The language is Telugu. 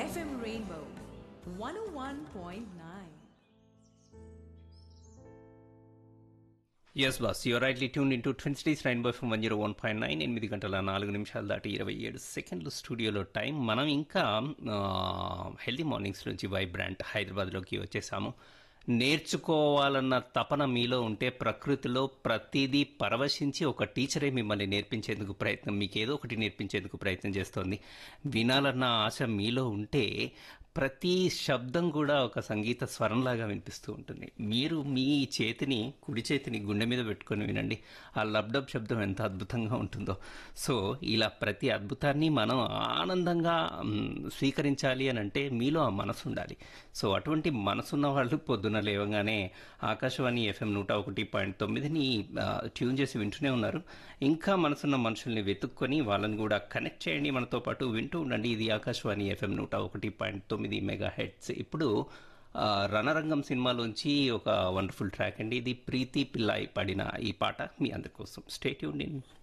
FM Rainbow 101.9. Yes boss your rightly tune into twenty days rain by phone one zero one point nine ఎనిమిది గంటల నాలుగు నిమిషాలు దాటి ఇరవై ఏడు సెకండ్లు స్టూడియోలో టైం మనం ఇంకా హెల్దీ మార్నింగ్స్ నుంచి వైబ్రాంట్ హైదరాబాద్లోకి వచ్చేసాము నేర్చుకోవాలన్న తపన మీలో ఉంటే ప్రకృతిలో ప్రతిదీ పరవశించి ఒక టీచరే మిమ్మల్ని నేర్పించేందుకు ప్రయత్నం మీకు ఏదో ఒకటి నేర్పించేందుకు ప్రయత్నం చేస్తోంది వినాలన్న ఆశ మీలో ఉంటే ప్రతి శబ్దం కూడా ఒక సంగీత స్వరంలాగా వినిపిస్తూ ఉంటుంది మీరు మీ చేతిని కుడి చేతిని గుండె మీద పెట్టుకొని వినండి ఆ లబ్డబ్ శబ్దం ఎంత అద్భుతంగా ఉంటుందో సో ఇలా ప్రతి అద్భుతాన్ని మనం ఆనందంగా మ్, స్వీకరించాలి అని అంటే మీలో ఆ మనసు ఉండాలి సో అటువంటి మనసున్న వాళ్ళు పొద్దున లేవగానే ఆకాశవాణి ఎఫ్ఎం నూట ఒకటి పాయింట్ తొమ్మిదిని ఆ, ట్యూన్ చేసి వింటూనే ఉన్నారు ఇంకా మనసున్న మనుషుల్ని వెతుక్కొని వాళ్ళని కూడా కనెక్ట్ చేయండి మనతో పాటు వింటూ ఉండండి ఇది ఆకాశవాణి ఎఫ్ఎం నూట ఒకటి పాయింట్ తొమ్మిది మెగా హెడ్స్ ఇప్పుడు ఆ, రణరంగం సినిమాలోంచి ఒక వండర్ఫుల్ ట్రాక్ అండి ఇది ప్రీతి పిల్లాయి పాడిన ఈ పాట మీ అందరి కోసం స్టేట్ యూన్ ఇన్